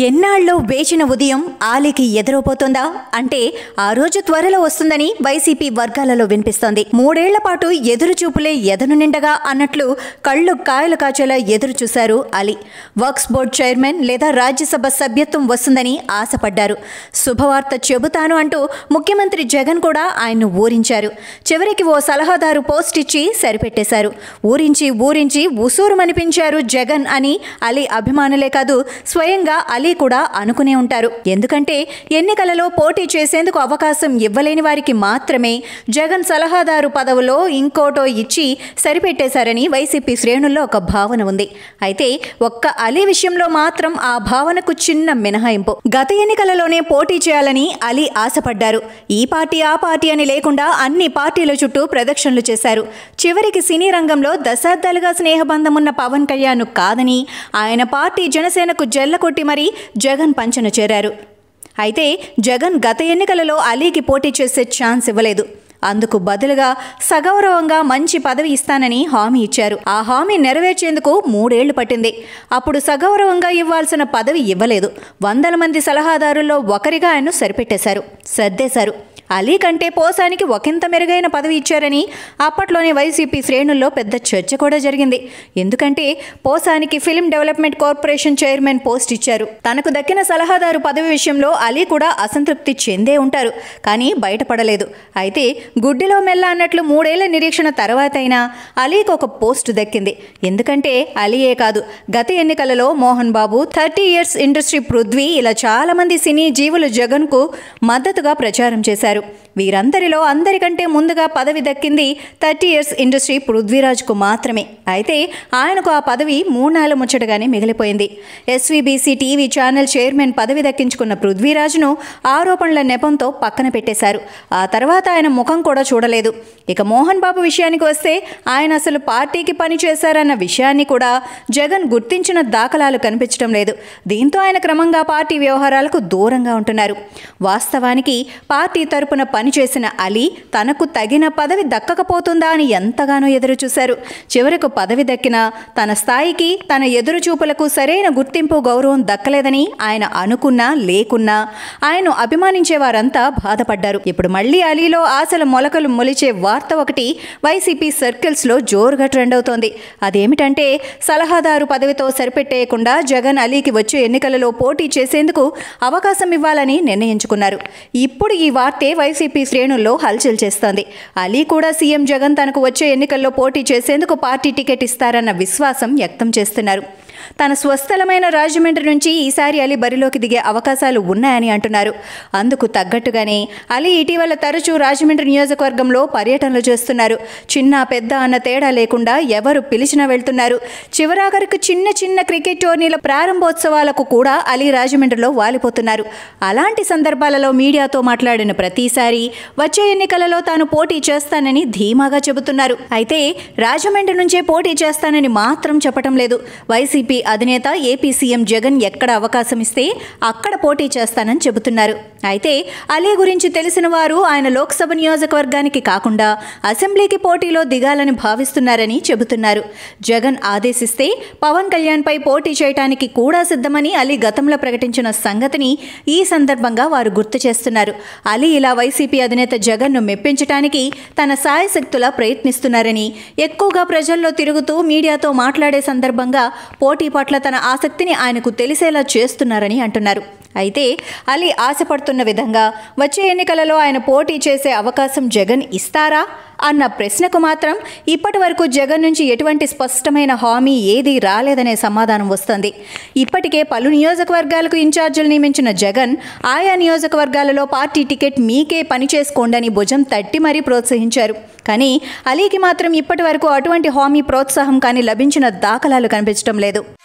ఎన్నాళ్ళు వేచిన ఉదయం ఆలీకి ఎదురవబోతోందా అంటే ఆ రోజు త్వరలో వస్తుందని వైసీపీ వర్గాలలో వినిపిస్తోంది మూడేళ్ల పాటు ఎదురు చూపులే ఎదను నిండగా అన్నట్లు కళ్ళు కాయలు కాచేలా ఎదురు చూశారు అలీ వర్క్స్ బోర్డు చైర్మన్ లేదా రాజ్యసభ సభ్యత్వం వస్తుందని ఆశపడ్డారు శుభవార్త చెబుతాను అంటూ ముఖ్యమంత్రి జగన్ కూడా ఆయన్ను ఊరించారు చివరికి ఓ సలహాదారు పోస్ట్ ఇచ్చి సరిపెట్టేశారు ఊరించి ఊరించి ఉసూరుమనిపించారు జగన్ అని అలీ అభిమానులే కాదు స్వయంగా అలీ కూడా అనుకునే ఉంటారు ఎందుకంటే ఎన్నికలలో పోటీ చేసేందుకు అవకాశం ఇవ్వలేని వారికి మాత్రమే జగన్ సలహాదారు పదవిలో ఇంకోటో ఇచ్చి సరిపెట్టేశారని వైసీపీ శ్రేణుల్లో ఒక భావన ఉంది అయితే ఒక్క అలీ విషయంలో మాత్రం ఆ భావనకు చిన్న మినహాయింపు గత ఎన్నికలలోనే పోటీ చేయాలని అలీ ఆశపడ్డారు ఈ పార్టీ ఆ పార్టీ అని లేకుండా అన్ని పార్టీల చుట్టూ ప్రదక్షిణలు చేశారు చివరికి సినీ రంగంలో దశాబ్దాలుగా స్నేహబంధం ఉన్న పవన్ కళ్యాణ్ కాదని ఆయన పార్టీ జనసేనకు జల్ల కొట్టి మరీ జగన్ పంచన చేరారు అయితే జగన్ గత ఎన్నికలలో అలీకి పోటీ చేసే ఛాన్స్ ఇవ్వలేదు అందుకు బదులుగా సగౌరవంగా మంచి పదవి ఇస్తానని హామీ ఇచ్చారు ఆ హామీ నెరవేర్చేందుకు మూడేళ్లు పట్టింది అప్పుడు సగౌరవంగా ఇవ్వాల్సిన పదవి ఇవ్వలేదు వందల మంది సలహాదారుల్లో ఒకరిగా ఆయన్ను సరిపెట్టేశారు సర్దేశారు అలీ కంటే పోసానికి ఒకంత మెరుగైన పదవి ఇచ్చారని అప్పట్లోనే వైసీపీ శ్రేణుల్లో పెద్ద చర్చ కూడా జరిగింది ఎందుకంటే పోసానికి film development corporation chairman post ఇచ్చారు తనకు దక్కిన సలహాదారు పదవి విషయంలో అలీ కూడా అసంతృప్తి చెందే ఉంటారు కానీ బయటపడలేదు అయితే గుడ్డిలో మెల్ల అన్నట్లు మూడేళ్ల నిరీక్షణ తర్వాత అయినా అలీకి ఒక పోస్ట్ దక్కింది ఎందుకంటే అలీయే కాదు గత ఎన్నికలలో Mohan Babu thirty years industry Prithvi ఇలా చాలా మంది సినీ జీవులు జగన్కు మద్దతుగా ప్రచారం చేశారు వీరందరిలో అందరికంటే ముందుగా పదవి దక్కింది థర్టీ ఇయర్స్ ఇండస్ట్రీ పృథ్వీరాజ్కు మాత్రమే అయితే ఆయనకు ఆ పదవి మూడు ముచ్చటగానే మిగిలిపోయింది ఎస్వీబీసీ టీవీ ఛానల్ చైర్మన్ పదవి దక్కించుకున్న పృథ్వీరాజ్ను ఆరోపణల నెపంతో పక్కన పెట్టేశారు ఆ తర్వాత ఆయన ముఖం కూడా చూడలేదు ఇక మోహన్ బాబు విషయానికి వస్తే ఆయన అసలు పార్టీకి పని చేశారన్న విషయాన్ని కూడా జగన్ గుర్తించిన దాఖలాలు కనిపించడం లేదు దీంతో ఆయన క్రమంగా పార్టీ వ్యవహారాలకు దూరంగా ఉంటున్నారు వాస్తవానికి పార్టీ తరపున పనిచేసిన అలీ తనకు తగిన పదవి దక్కకపోతుందా అని ఎంతగానో ఎదురు చూశారు చివరకు పదవి దక్కినా తన స్థాయికి తన ఎదురుచూపులకు సరైన గుర్తింపు గౌరవం దక్కలేదని ఆయన అనుకున్నా లేకున్నా ఆయన్ను అభిమానించే వారంతా బాధపడ్డారు ఇప్పుడు మళ్ళీ అలీలో ఆశల మొలకలు మొలిచే వార్త ఒకటి వైసీపీ సర్కిల్స్లో జోరుగా ట్రెండ్ అవుతోంది అదేమిటంటే సలహాదారు పదవితో సరిపెట్టేయకుండా జగన్ అలీకి వచ్చే ఎన్నికలలో పోటీ చేసేందుకు అవకాశం ఇవ్వాలని నిర్ణయించుకున్నారు ఇప్పుడు ఈ వార్తే వైసీపీ శ్రేణుల్లో హల్చల్ చేస్తోంది అలీ కూడా సీఎం జగన్ తనకు వచ్చే ఎన్నికల్లో పోటీ చేసేందుకు పార్టీ టికెట్ ఇస్తారన్న విశ్వాసం వ్యక్తం చేస్తున్నారు తన స్వస్థలమైన రాజమండ్రి నుంచి ఈసారి అలీ బరిలోకి దిగే అవకాశాలు ఉన్నాయని అంటున్నారు అందుకు తగ్గట్టుగానే అలీ ఇటీవల తరచూ రాజమండ్రి నియోజకవర్గంలో పర్యటనలు చేస్తున్నారు చిన్న పెద్ద అన్న తేడా లేకుండా ఎవరు పిలిచినా వెళ్తున్నారు చివరాఖరికి చిన్న చిన్న క్రికెట్ టోర్నీల ప్రారంభోత్సవాలకు కూడా అలీ రాజమండ్రిలో వాలిపోతున్నారు అలాంటి సందర్భాలలో మీడియాతో మాట్లాడిన ప్రతిసారి వచ్చే ఎన్నికలలో తాను పోటీ చేస్తానని ధీమాగా చెబుతున్నారు అయితే రాజమండ్రి నుంచే పోటీ చేస్తానని మాత్రం చెప్పటం లేదు వైసీపీ అధినేత ఏపీ సీఎం జగన్ ఎక్కడ అవకాశం ఇస్తే అక్కడ పోటీ చేస్తానని చెబుతున్నారు అయితే అలీ గురించి తెలిసిన వారు ఆయన లోక్సభ నియోజకవర్గానికి కాకుండా అసెంబ్లీకి పోటీలో దిగాలని భావిస్తున్నారని చెబుతున్నారు జగన్ ఆదేశిస్తే పవన్ కళ్యాణ్పై పోటీ చేయడానికి కూడా సిద్ధమని అలీ గతంలో ప్రకటించిన సంగతిని ఈ సందర్భంగా వారు గుర్తు చేస్తున్నారు అలీ ఇలా వైసీపీ అధినేత జగన్ను మెప్పించడానికి తన సాయశక్తులా ప్రయత్నిస్తున్నారని ఎక్కువగా ప్రజల్లో తిరుగుతూ మీడియాతో మాట్లాడే సందర్భంగా పోటీ పట్ల తన ఆసక్తిని ఆయనకు తెలిసేలా చేస్తున్నారని అంటున్నారు అయితే అలీ ఆశపడుతున్న విధంగా వచ్చే ఎన్నికలలో ఆయన పోటీ చేసే అవకాశం జగన్ ఇస్తారా అన్న ప్రశ్నకు మాత్రం ఇప్పటి వరకు జగన్ నుంచి ఎటువంటి స్పష్టమైన హామీ ఏదీ రాలేదనే సమాధానం వస్తోంది ఇప్పటికే పలు నియోజకవర్గాలకు ఇన్ఛార్జీలు నియమించిన జగన్ ఆయా నియోజకవర్గాలలో పార్టీ టికెట్ మీకే పని చేసుకోండని భుజం తట్టి మరీ ప్రోత్సహించారు కానీ అలీకి మాత్రం ఇప్పటి వరకు అటువంటి హామీ ప్రోత్సాహం కానీ లభించిన దాఖలాలు కనిపించడం లేదు